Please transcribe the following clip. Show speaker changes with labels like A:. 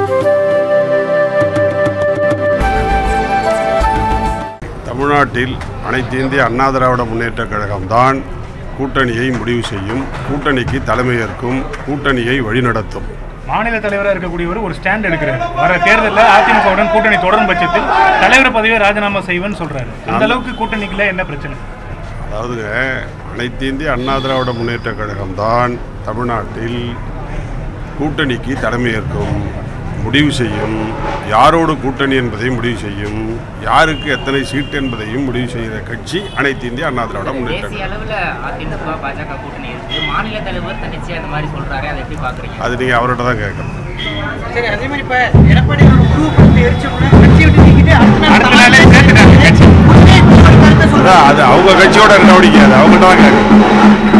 A: தமிழ்நாட்டில் அனைத்து இந்திய அண்ணா திராவிட முன்னேற்ற கழகம்தான் கூட்டணியை முடிவு செய்யும் கூட்டணிக்கு தலைமையேற்கும் கூட்டணியை வழிநடத்தும்
B: மாநில தலைவராக இருக்கக்கூடியவர் ஒரு ஸ்டாண்ட் எடுக்கிறார் வர தேர்தலில் அதிமுகவுடன் கூட்டணி தொடரும் பட்சத்தில் தலைவர் பதவியை ராஜினாமா செய்வேன்னு சொல்றாரு அந்த அளவுக்கு கூட்டணிக்குள்ள என்ன பிரச்சனை
A: அதாவதுங்க அனைத்து இந்திய அண்ணா திராவிட முன்னேற்ற கழகம்தான் தமிழ்நாட்டில் கூட்டணிக்கு தலைமையேற்கும் முடிவு செய்யும் யாரோடு கூட்டணி என்பதை முடிவு செய்யும் யாருக்கு எத்தனை சீட் என்பதையும் முடிவு செய்கிற கட்சி அனைத்து இந்திய அண்ணா திராவிட முன்னேற்ற
C: தேசிய
A: கழகம்
C: அளவுல அதிமுக பாஜக கூட்டணி இருக்கு மாநில தலைவர் தன்னிச்சையா அந்த மாதிரி சொல்றாரு அதை எப்படி பாக்குறீங்க
A: அது நீங்கள் அவர்கிட்ட தான் கேட்கணும்
D: சரி அதே மாதிரி இப்ப எடப்பாடி உருவப்படுத்தி எரிச்சோம்னா கட்சி விட்டு நீக்கிட்டு அடுத்த
B: அடுத்த நாளே சேர்த்துட்டாங்க கட்சி.
D: கருத்தை சொல்றாரு
A: அதான் அது அவங்க கட்சியோட நடவடிக்கை அது அவங்ககிட்ட தான் கேட்கணும்